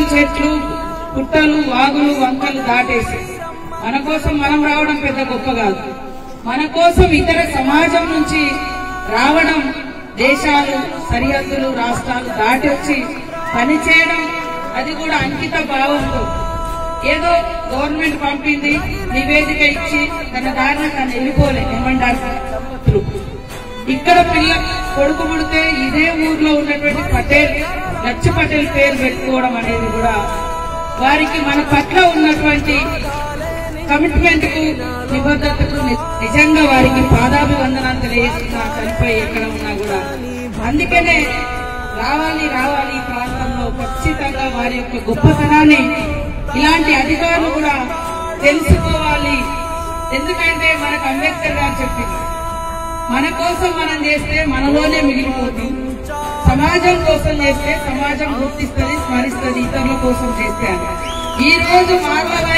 చెట్లు పుట్టలు వాగులు వంకలు దాటేసి మన కోసం మనం రావడం పెద్ద గొప్ప కాదు మన కోసం ఇతర సమాజం నుంచి రావడం దేశాలు సరిహద్దులు రాష్ట్రాలు దాటి వచ్చి పనిచేయడం అది కూడా అంకిత భావంతో ఏదో గవర్నమెంట్ పంపింది నివేదిక ఇచ్చి తన దారిన తను వెళ్ళిపోలే ఏమంటారు ఇక్కడ పిల్ల కొడుకు పుడితే ఇదే ఊర్లో ఉన్నటువంటి పటేల్ లచ్చ పటేల్ పేరు పెట్టుకోవడం అనేది కూడా వారికి మన పట్ల ఉన్నటువంటి కమిట్మెంట్ కు నిబద్ధతకు ని- నిజంగా వారికి పాదాభివందనాలు తెలియజేస్తున్నా చనిపోయి ఎక్కడ ఉన్నా కూడా అందుకనే రావాలి రావాలి ఈ ప్రాంతంలో ఖచ్చితంగా వారి యొక్క గొప్పతనాన్ని ఇలాంటి అధికారులు కూడా తెలుసుకోవాలి ఎందుకంటే మనకు అంబేద్కర్ గారు చెప్పింది మన కోసం మనం చేస్తే మనలోనే మిగిలిపోతుంది సమాజం కోసం చేస్తే సమాజం గుర్తిస్తుంది స్మరిస్తుంది ఇతరుల కోసం చేస్తే అని. ఈ రోజు మార్లరాయి